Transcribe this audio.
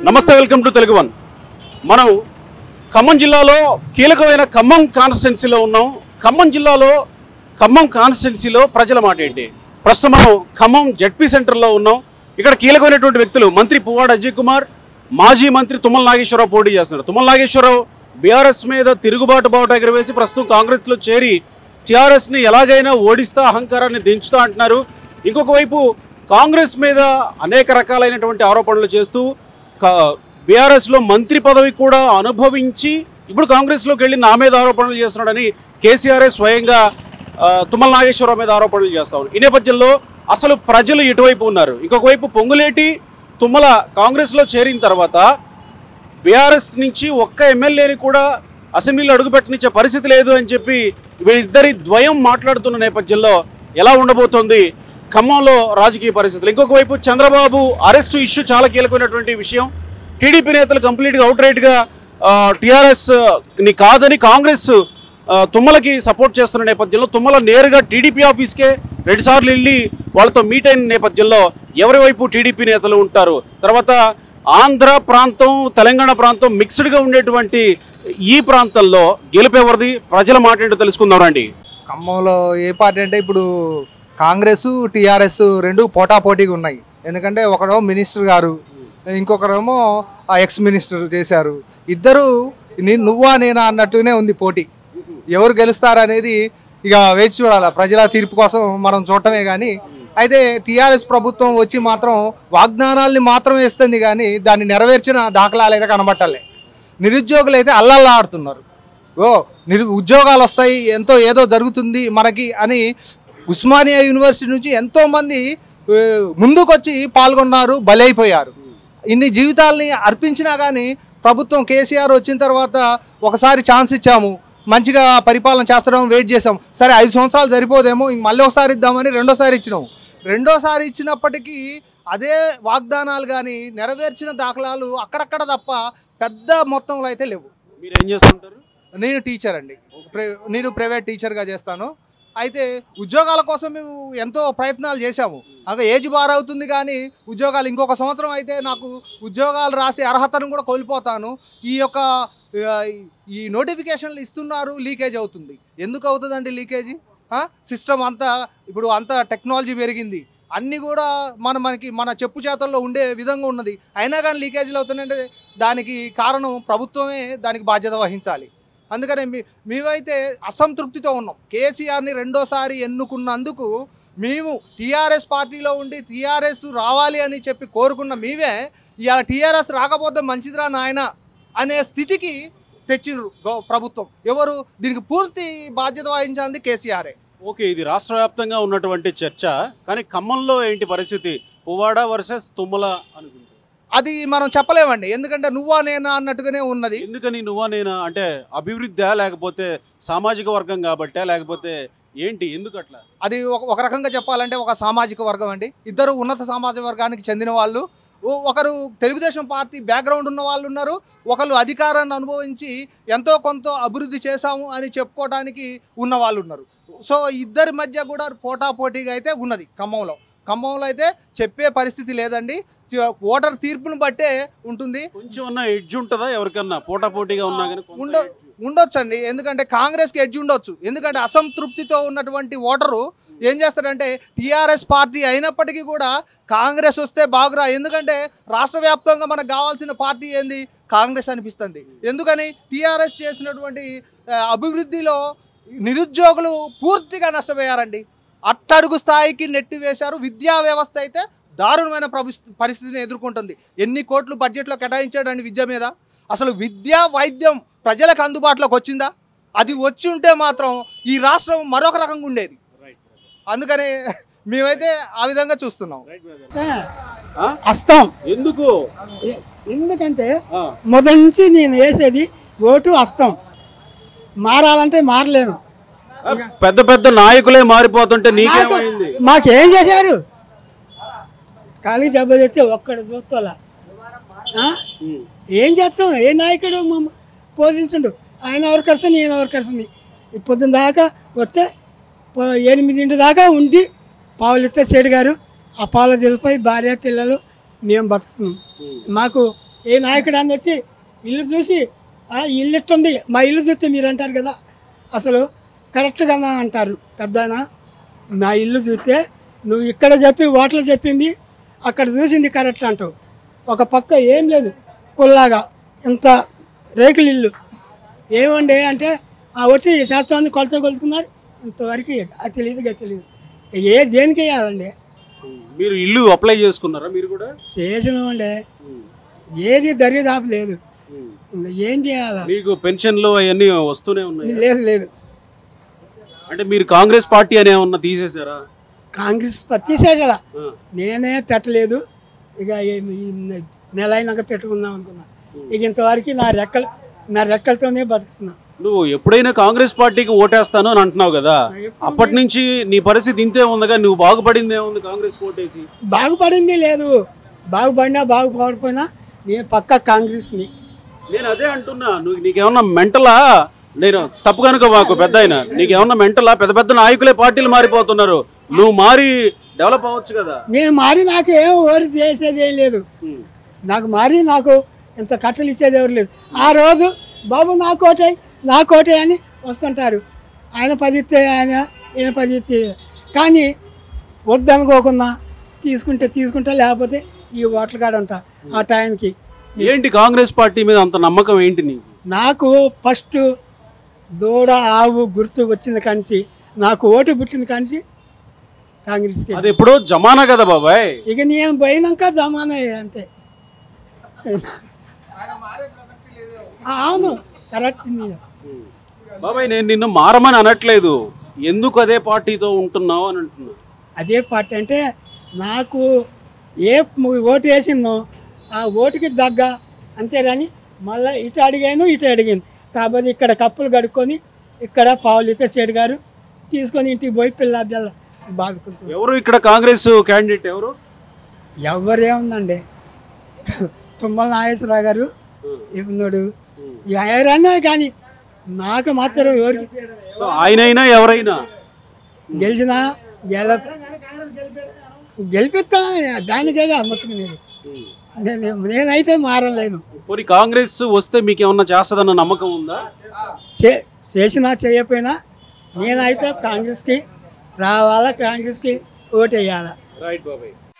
నమస్తే welcome to Telugu one మనం ఖమ్మం జిల్లాలో కీలకమైన ఖమ్మం కాన్స్టిట్యున్సీలో ఉన్నాం ఖమ్మం జిల్లాలో ఖమ్మం కాన్స్టిట్యున్సీలో ప్రజల మాట ఏంటి ప్రస్తుతం మనం ఖమ్మం జడ్పీ సెంటర్లో ఉన్నాం ఇక్కడ కీలకమైనటువంటి వ్యక్తులు మంత్రి పువ్వాడ అజయ్ కుమార్ మాజీ మంత్రి తుమ్మల నాగేశ్వరరావు పోటీ చేస్తున్నారు తుమ్మల నాగేశ్వరరావు బీఆర్ఎస్ మీద తిరుగుబాటు బావుట ఎగరవేసి ప్రస్తుతం కాంగ్రెస్లో చేరి టీఆర్ఎస్ని ఎలాగైనా ఓడిస్తా అహంకారాన్ని దించుతా అంటున్నారు ఇంకొక వైపు కాంగ్రెస్ మీద అనేక రకాలైనటువంటి ఆరోపణలు చేస్తూ బీఆర్ఎస్లో మంత్రి పదవి కూడా అనుభవించి ఇప్పుడు కాంగ్రెస్లోకి వెళ్ళి నా మీద ఆరోపణలు చేస్తున్నాడని కేసీఆర్ఏ స్వయంగా ఆ, తుమ్మల నాగేశ్వరరావు మీద ఆరోపణలు చేస్తా ఉన్నారు ఈ నేపథ్యంలో అసలు ప్రజలు ఇటువైపు ఉన్నారు ఇంకొక వైపు పొంగులేటి తుమ్మల కాంగ్రెస్లో చేరిన తర్వాత బీఆర్ఎస్ నుంచి ఒక్క ఎమ్మెల్యేని కూడా అసెంబ్లీలో అడుగుపెట్టనిచ్చే పరిస్థితి లేదు అని చెప్పి వీళ్ళిద్దరి ద్వయం మాట్లాడుతున్న నేపథ్యంలో ఎలా ఉండబోతోంది ఖమ్మంలో రాజకీయ పరిస్థితులు ఇంకొక వైపు చంద్రబాబు అరెస్టు ఇష్యూ చాలా కీలకమైనటువంటి విషయం టీడీపీ నేతలు కంప్లీట్గా అవుట్ రైట్గా టీఆర్ఎస్ ని కాదని కాంగ్రెస్ ఆ, తుమ్మలకి సపోర్ట్ చేస్తున్న నేపథ్యంలో తుమ్మల నేరుగా టీడీపీ ఆఫీస్కే రెండుసార్లు వెళ్ళి వాళ్ళతో మీట్ అయిన నేపథ్యంలో ఎవరి వైపు టీడీపీ నేతలు ఉంటారు తర్వాత ఆంధ్ర ప్రాంతం తెలంగాణ ప్రాంతం మిక్స్డ్గా ఉండేటువంటి ఈ ప్రాంతంలో గెలుపెవరిది ప్రజల మాట ఏంటో తెలుసుకుందాం రండి ఖమ్మంలో ఏ పార్టీ అంటే ఇప్పుడు కాంగ్రెస్ టీఆర్ఎస్ రెండు పోటాపోటీగా ఉన్నాయి ఎందుకంటే ఒకడో మినిస్టర్ గారు ఇంకొకరేమో ఆ ఎక్స్ మినిస్టర్ చేశారు ఇద్దరు నీ నువ్వా నేనా అన్నట్టునే ఉంది పోటీ ఎవరు గెలుస్తారనేది ఇక వేచి చూడాలి ప్రజల తీర్పు కోసం మనం చూడటమే కానీ అయితే టీఆర్ఎస్ ప్రభుత్వం వచ్చి మాత్రం వాగ్దానాల్ని మాత్రం వేస్తుంది కానీ దాన్ని నెరవేర్చిన దాఖలాలు అయితే కనబట్టలే నిరుద్యోగులు అయితే అల్లల్లాడుతున్నారు ఓ నిరు ఉద్యోగాలు వస్తాయి ఎంతో ఏదో జరుగుతుంది మనకి అని ఉస్మానియా యూనివర్సిటీ నుంచి ఎంతోమంది ఏ, ముందుకొచ్చి పాల్గొన్నారు బలైపోయారు ఇన్ని జీవితాలని అర్పించినా కానీ ప్రభుత్వం కేసీఆర్ వచ్చిన తర్వాత ఒకసారి ఛాన్స్ ఇచ్చాము మంచిగా పరిపాలన చేస్తాం వెయిట్ చేసాం సరే ఐదు సంవత్సరాలు సరిపోదేమో ఇంక మళ్ళీ ఒకసారి ఇద్దామని రెండోసారి ఇచ్చినాము రెండోసారి ఇచ్చినప్పటికీ అదే వాగ్దానాలు కానీ నెరవేర్చిన దాఖలాలు అక్కడక్కడ తప్ప పెద్ద మొత్తంలో అయితే లేవు మీరు ఏం చేస్తుంటారు నేను టీచర్ అండి ప్ర- నేను ప్రైవేట్ టీచర్గా చేస్తాను అయితే ఉద్యోగాల కోసం మేము ఎంతో ప్రయత్నాలు చేశాము ఇంకా ఏజ్ బార్ అవుతుంది కానీ ఉద్యోగాలు ఇంకొక సంవత్సరం అయితే నాకు ఉద్యోగాలు రాసే అర్హతను కూడా కోల్పోతాను ఈ యొక్క ఆ, ఈ నోటిఫికేషన్లు ఇస్తున్నారు లీకేజ్ అవుతుంది ఎందుకు అవుతుందండి లీకేజీ సిస్టమ్ అంతా ఇప్పుడు అంత టెక్నాలజీ పెరిగింది అన్నీ కూడా మన మనకి మన చెప్పు చేతల్లో ఉండే విధంగా ఉన్నది అయినా కానీ లీకేజీలు అవుతున్నాయంటే దానికి కారణం ప్రభుత్వమే దానికి బాధ్యత వహించాలి అందుకనే మీ మేమైతే అసంతృప్తితో ఉన్నాం కేసీఆర్ని రెండోసారి ఎన్నుకున్నందుకు మేము టీఆర్ఎస్ పార్టీలో ఉండి టీఆర్ఎస్ రావాలి అని చెప్పి కోరుకున్న మేమే ఇవాళ టీఆర్ఎస్ రాకపోతే మంచిదిరా నాయన అనే స్థితికి తెచ్చిండ్రు గౌ- ప్రభుత్వం ఎవరు దీనికి పూర్తి బాధ్యత వహించాలి కేసీఆరే ఓకే ఇది రాష్ట్ర వ్యాప్తంగా ఉన్నటువంటి చర్చ కానీ ఖమ్మంలో ఏంటి పరిస్థితి పువ్వాడ వర్సెస్ తుమ్మల అనుకుంటా అది మనం చెప్పలేమండి ఎందుకంటే నువ్వా నేనా అన్నట్టుగానే ఉన్నది ఎందుకని నువ్వా నేనా అంటే అభివృద్ధి లేకపోతే సామాజిక వర్గం కాబట్టా లేకపోతే ఏంటి ఎందుకు అట్లా అది ఒక ఒక రకంగా చెప్పాలంటే ఒక సామాజిక వర్గం అండి ఇద్దరు ఉన్నత సామాజిక వర్గానికి చెందిన వాళ్ళు ఓ- ఒకరు తెలుగుదేశం పార్టీ బ్యాక్గ్రౌండ్ ఉన్న వాళ్ళు ఉన్నారు ఒకరు అధికారాన్ని అనుభవించి ఎంతో కొంత అభివృద్ధి చేశాము అని చెప్పుకోవడానికి ఉన్న వాళ్ళు ఉన్నారు సో ఇద్దరి మధ్య కూడా పోటాపోటీగా అయితే ఉన్నది ఖమ్మంలో ఖమ్మంలో అయితే చెప్పే పరిస్థితి లేదండి చి- ఓటర్ తీర్పును బట్టే ఉంటుంది కొంచెం ఉన్న ఎడ్జ్ ఉంటుందా ఎవరికన్నా పోటాపోటీగా ఉన్నా కానీ కొంత ఉండ- edge. ఉండొచ్చండి ఎందుకంటే కాంగ్రెస్కి ఎడ్జ్ ఉండొచ్చు ఎందుకంటే అసంతృప్తితో ఉన్నటువంటి ఓటరు ఏం చేస్తాడంటే టీఆర్ఎస్ పార్టీ అయినప్పటికీ కూడా కాంగ్రెస్ వస్తే బాగురా ఎందుకంటే రాష్ట్ర వ్యాప్తంగా మనకు కావాల్సిన పార్టీ ఏంది కాంగ్రెస్ అనిపిస్తుంది ఎందుకని టీఆర్ఎస్ చేసినటువంటి ఆ, అభివృద్ధిలో నిరుద్యోగులు పూర్తిగా నష్టపోయారండి అట్టడుగు స్థాయికి నెట్టి వేశారు విద్యా వ్యవస్థ అయితే దారుణమైన ప్రభు పరిస్థితిని ఎదుర్కొంటుంది ఎన్ని కోట్లు బడ్జెట్లో కేటాయించాడండి విద్య మీద అసలు విద్య వైద్యం ప్రజలకు అందుబాటులోకి వచ్చిందా అది వచ్చి ఉంటే మాత్రం ఈ రాష్ట్రం మరొక రకంగా ఉండేది Right, అందుకని మేమైతే ఆ విధంగా చూస్తున్నాం right, brother. ఆ? వస్తాం ఎందుకు ఎ- ఎందుకంటే ఆ, మొదటి నుంచి నేను వేసేది ఓటు వస్తాం మారాలంటే మారలేను ఆ, పెద్ద పెద్ద నాయకులే మారిపోతుంటే నీకేమైంది మాకేం చేశారు కాలికి దెబ్బ తెస్తే ఒక్కడు చూస్తోలా ఆ? ఉమ్. ఏం చేస్తాం ఏ నాయకుడు మమ్మ పోషించండు ఆయన ఎవరు కలిసి నేను ఎవరు కలిసింది పొద్దున దాకా వస్తే పో- ఎనిమిదింటి దాకా ఉండి పావులు ఇస్తే చెడు గారు ఆ పాల తెలిపై భార్య పిల్లలు మేము బతుకుతున్నాం మాకు ఏ నాయకుడు అని వచ్చి ఇల్లు చూసి "ఆ, ఈ ఇల్లు ఇట్టుంది మా ఇల్లు చూస్తే మీరు అంటారు కదా అసలు కరెక్ట్గా అంటారు పెద్ద నా ఇల్లు చూస్తే నువ్వు ఇక్కడ చెప్పి ఓట్లు చెప్పింది అక్కడ చూసింది కరెక్ట్ అంటావు ఒక పక్క ఏం లేదు పుల్లాగా ఇంత రేకుల ఇల్లు ఏమండి అంటే ఆ వచ్చి శాస్త్రాన్ని కొలత కొలుతున్నారు ఇంతవరకు అది తెలియదు ఇది తెలియదు ఏ దేనికి వేయాలండి మీరు ఇల్లు అప్లై చేసుకున్నారా మీరు కూడా చేసినామండి ఏది దరిదాపు లేదు ఏం చేయాలా మీకు పెన్షన్లు అవన్నీ వస్తూనే ఉన్నాయి లేదు లేదు అంటే మీరు కాంగ్రెస్ పార్టీ అనే ఉన్న తీసేశారా కాంగ్రెస్ తీసే కదా ఆ. నేనే పెట్టలేదు ఇక ఈ- ఈ నెల అయినాక పెట్టుకుందాం అనుకున్నా ఇక ఇంతవరకు నా రెక్కలు నా రెక్కలతోనే బతుకుతున్నా నువ్వు ఎప్పుడైనా కాంగ్రెస్ పార్టీకి ఓటేస్తాను అని అంటున్నావు కదా అప్పటి నుంచి నీ పరిస్థితి ఇంతే ఉందిగా నువ్వు బాగుపడిందే ఉంది కాంగ్రెస్ ఓటేసి బాగుపడింది లేదు బాగుపడినా బాగుపడిపోయినా నేను పక్క కాంగ్రెస్ని నేను అదే అంటున్నా నువ్వు నీకేమన్నా మెంటలా నేను తప్పు కనుక మాకు పెద్ద ఆయన నీకేమన్నా మెంటలా పెద్ద పెద్ద నాయకులే పార్టీలు మారిపోతున్నారు నువ్వు మారి డెవలప్ అవ్వచ్చు కదా నేను మారి నాకు ఏం ఓరి చేసేది ఏం లేదు నాకు మారి నాకు ఇంత కట్టలు ఇచ్చేది ఎవరు లేదు ఆ రోజు బాబు నా కోటే నా కోటే అని వస్తుంటారు ఆయన పది ఇస్తే ఆయన ఈయన పది ఇస్తే కానీ వద్దనుకోకుండా తీసుకుంటే తీసుకుంటా లేకపోతే ఈ ఓట్ల కాడ ఉంటా ఆ టైంకి ఏంటి కాంగ్రెస్ పార్టీ మీద అంత నమ్మకం ఏంటి నీకు నాకు ఫస్ట్ దూడ ఆవు గుర్తు వచ్చింది కానిచి నాకు ఓటు పుట్టింది కానిచి కాంగ్రెస్కి అది ఎప్పుడో జమానా కదా బాబాయ్ ఇక నేను పోయినాక జమానా అంతే ఆ, అవును కరెక్ట్ నీది. బాబాయ్ నేను నిన్ను మారమని అనట్లేదు ఎందుకు అదే పార్టీతో ఉంటున్నావు అని అంటున్నా అదే పార్టీ అంటే నాకు ఏ ము- ఓటు వేసిందో ఆ ఓటుకి దగ్గ అంతేగాని మళ్ళీ ఇటు అడిగాను ఇటు అడిగాను కాబట్టి ఇక్కడ కప్పులు కడుక్కొని ఇక్కడ పావులిత చెడు గారు తీసుకొని ఇంటికి పోయి పిల్లల బాదుకుంటున్నారు ఎవరు ఇక్కడ కాంగ్రెస్ క్యాండిడేట్ ఎవరు ఎవరేముందండి తుమ్మల నాగేశ్వరరావు గారు ఉన్నాడు ఎవరైనా కానీ నాకు మాత్రం ఎవరికి సో ఆయనైనా ఎవరైనా గెలిచినా గెల గెలిపిస్తా దానికే అమ్మకం నేను నేను నేనైతే మారలేను పోనీ కాంగ్రెస్ వస్తే మీకు ఏమన్నా చేస్తుందన్న నమ్మకం ఉందా చే చేసినా చేయకపోయినా నేనైతే కాంగ్రెస్కి రావాలా కాంగ్రెస్కి ఓటు వేయాలా రైట్ బాబాయ్